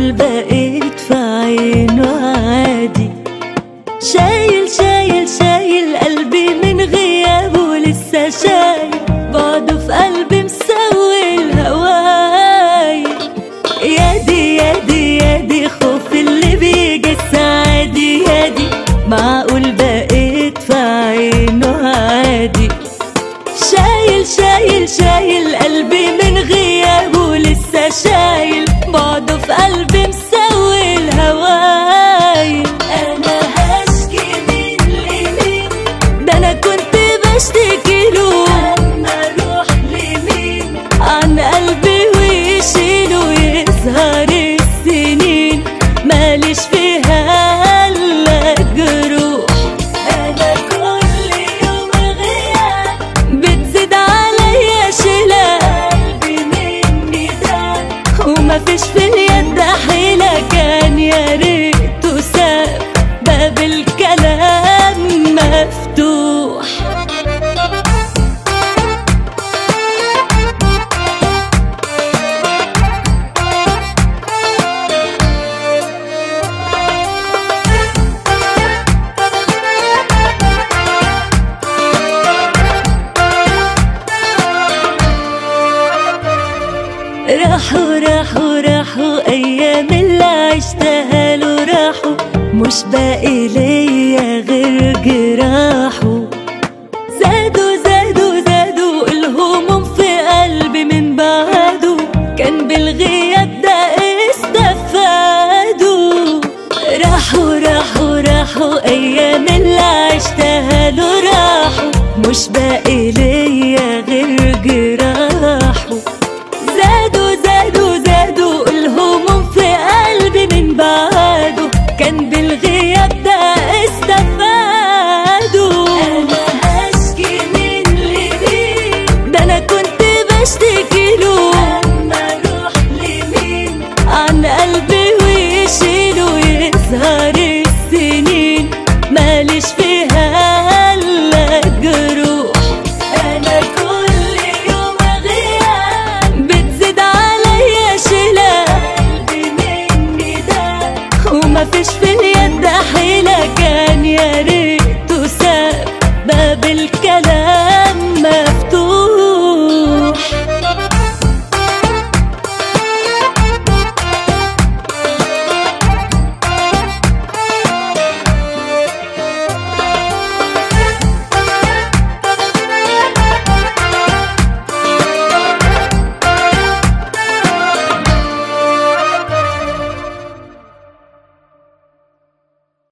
معقول بقيت في عينه عادي شايل شايل شايل قلبي من غيابه لسه شايل بعده في قلبي مسوي الهواي يادي يادي يادي خوف اللي بيجي السعادي يادي معقول بقيت في عينه عادي شايل شايل شايل قلبي من غيابه لسه شايل بعده في قلبي مسوي الهواي انا هشكي مين لمين ده انا كنت بشتكي له اما اروح لمين عن قلبي ويشيله يظهر السنين ماليش فيها الا جروح انا كل يوم غياب بتزيد عليا شيلة قلبي مني ده وما فيش في اليد حيلة كان يا ريته ساب باب الكلام مفتوح راحوا راحوا راحوا ايام اللي عشتها له راحوا مش باقي ليا غير جراحه زادوا زادوا زادوا الهموم في قلبي من بعده كان بالغياب ده استفادوا راحوا راحوا راحوا ايام اللي عشتها له راحوا مش باقي